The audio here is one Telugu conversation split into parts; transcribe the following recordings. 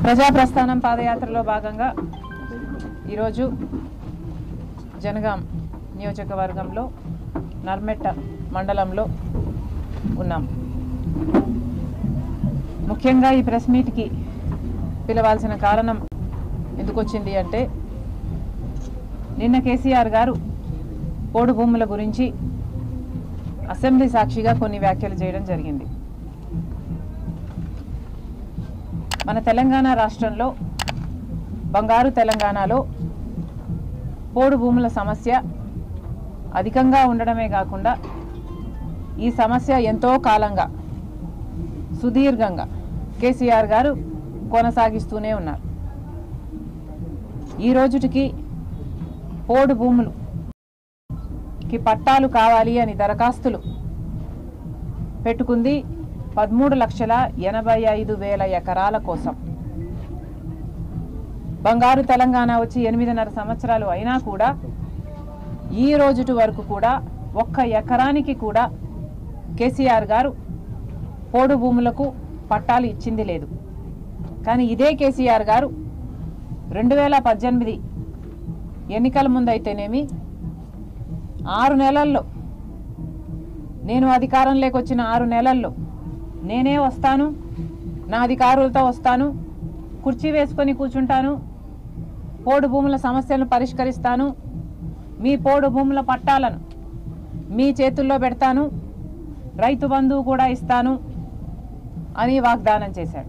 ప్రజాప్రస్థానం పాదయాత్రలో భాగంగా ఈరోజు జనగాం నియోజకవర్గంలో నర్మెట్ట మండలంలో ఉన్నాం ముఖ్యంగా ఈ ప్రెస్ మీట్కి పిలవాల్సిన కారణం ఎందుకు వచ్చింది అంటే నిన్న కేసీఆర్ గారు పోడు భూముల గురించి అసెంబ్లీ సాక్షిగా కొన్ని వ్యాఖ్యలు చేయడం జరిగింది మన తెలంగాణ రాష్ట్రంలో బంగారు తెలంగాణలో పోడు భూముల సమస్య అధికంగా ఉండడమే కాకుండా ఈ సమస్య ఎంతో కాలంగా సుదీర్ఘంగా కేసీఆర్ గారు కొనసాగిస్తూనే ఉన్నారు ఈ రోజుటికి పోడు భూములు కి పట్టాలు కావాలి అని దరఖాస్తులు పెట్టుకుంది పదమూడు లక్షల ఎనభై ఐదు వేల ఎకరాల కోసం బంగారు తెలంగాణ వచ్చి ఎనిమిదిన్నర సంవత్సరాలు అయినా కూడా ఈ రోజుటి వరకు కూడా ఒక్క ఎకరానికి కూడా కేసీఆర్ గారు పోడు భూములకు పట్టాలు ఇచ్చింది లేదు కానీ ఇదే కేసీఆర్ గారు రెండు వేల పద్దెనిమిది ఎన్నికల ముందైతేనేమి ఆరు నెలల్లో నేను అధికారంలోకి వచ్చిన ఆరు నెలల్లో నేనే వస్తాను నా అధికారులతో వస్తాను కుర్చీ వేసుకొని కూర్చుంటాను పోడు భూముల సమస్యలను పరిష్కరిస్తాను మీ పోడు భూముల పట్టాలను మీ చేతుల్లో పెడతాను రైతు బంధువు కూడా ఇస్తాను అని వాగ్దానం చేశాడు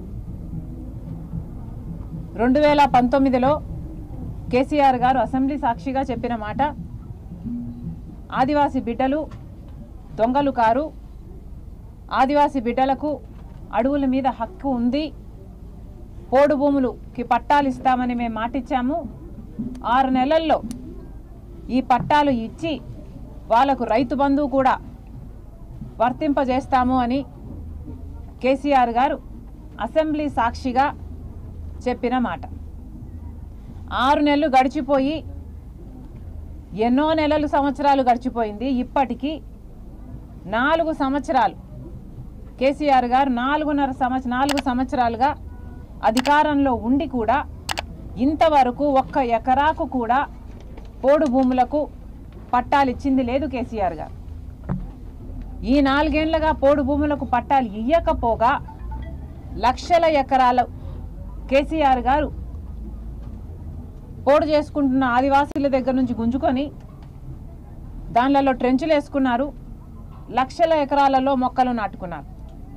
రెండు వేల పంతొమ్మిదిలో కేసీఆర్ గారు అసెంబ్లీ సాక్షిగా చెప్పిన మాట ఆదివాసి బిడ్డలు దొంగలు కారు ఆదివాసి బిడ్డలకు అడవుల మీద హక్కు ఉంది పోడు భూములుకి పట్టాలు ఇస్తామని మేము మాటిచ్చాము ఆరు నెలల్లో ఈ పట్టాలు ఇచ్చి వాళ్లకు రైతు బంధువు కూడా వర్తింపజేస్తాము అని కేసీఆర్ గారు అసెంబ్లీ సాక్షిగా చెప్పిన మాట ఆరు నెలలు గడిచిపోయి ఎన్నో నెలలు సంవత్సరాలు గడిచిపోయింది ఇప్పటికీ నాలుగు సంవత్సరాలు కేసీఆర్ గారు నాలుగున్నర సంవత్సరం నాలుగు సంవత్సరాలుగా అధికారంలో ఉండి కూడా ఇంతవరకు ఒక్క ఎకరాకు కూడా పోడు భూములకు పట్టాలు ఇచ్చింది లేదు కేసీఆర్ గారు ఈ నాలుగేండ్లుగా పోడు భూములకు పట్టాలు ఇయ్యకపోగా లక్షల ఎకరాల కేసీఆర్ గారు పోడు చేసుకుంటున్న ఆదివాసీల దగ్గర నుంచి గుంజుకొని దానిలలో ట్రెంచులు వేసుకున్నారు లక్షల ఎకరాలలో మొక్కలు నాటుకున్నారు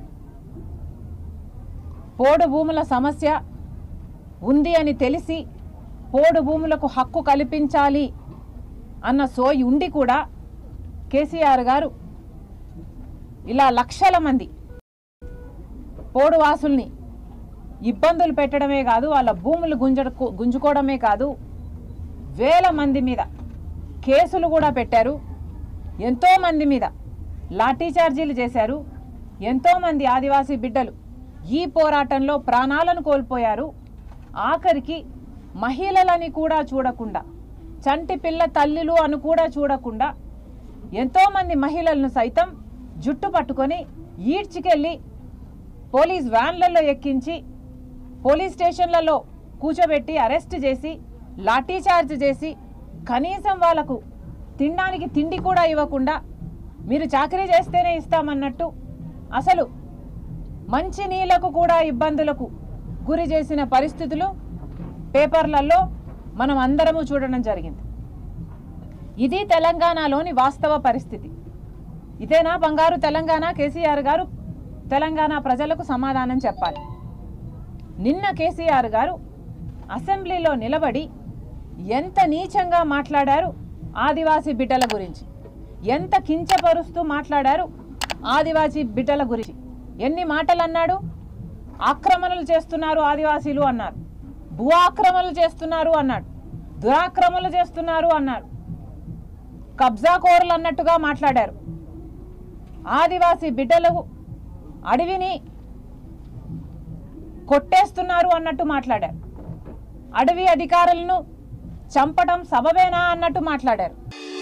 పోడు భూముల సమస్య ఉంది అని తెలిసి పోడు భూములకు హక్కు కల్పించాలి అన్న సోయి ఉండి కూడా కేసీఆర్ గారు ఇలా లక్షల మంది పోడు వాసుల్ని ఇబ్బందులు పెట్టడమే కాదు వాళ్ళ భూములు గుంజ గుంజుకోవడమే కాదు వేల మంది మీద కేసులు కూడా పెట్టారు ఎంతో మంది మీద లాఠీ చార్జీలు చేశారు ఎంతోమంది ఆదివాసీ బిడ్డలు ఈ పోరాటంలో ప్రాణాలను కోల్పోయారు ఆఖరికి మహిళలని కూడా చూడకుండా చంటి పిల్ల తల్లులు అని కూడా చూడకుండా ఎంతోమంది మహిళలను సైతం జుట్టు పట్టుకొని ఈడ్చికెళ్ళి పోలీస్ వ్యాన్లలో ఎక్కించి పోలీస్ స్టేషన్లలో కూర్చోబెట్టి అరెస్ట్ చేసి లాఠీ చార్జ్ చేసి కనీసం వాళ్ళకు తినడానికి తిండి కూడా ఇవ్వకుండా మీరు చాకరీ చేస్తేనే ఇస్తామన్నట్టు అసలు మంచి నీళ్లకు కూడా ఇబ్బందులకు గురి చేసిన పరిస్థితులు పేపర్లలో మనం అందరము చూడడం జరిగింది ఇది తెలంగాణలోని వాస్తవ పరిస్థితి ఇదేనా బంగారు తెలంగాణ కేసీఆర్ గారు తెలంగాణ ప్రజలకు సమాధానం చెప్పాలి నిన్న కేసీఆర్ గారు అసెంబ్లీలో నిలబడి ఎంత నీచంగా మాట్లాడారు ఆదివాసీ బిడ్డల గురించి ఎంత కించపరుస్తూ మాట్లాడారు ఆదివాసీ బిడ్డల గురించి ఎన్ని మాటలు అన్నాడు ఆక్రమణలు చేస్తున్నారు ఆదివాసీలు అన్నారు భూ ఆక్రమణలు చేస్తున్నారు అన్నాడు దురాక్రమణలు చేస్తున్నారు అన్నారు కబ్జా కోరులు అన్నట్టుగా మాట్లాడారు ఆదివాసీ బిడ్డలు అడవిని కొట్టేస్తున్నారు అన్నట్టు మాట్లాడారు అడవి అధికారులను చంపడం సబబేనా అన్నట్టు మాట్లాడారు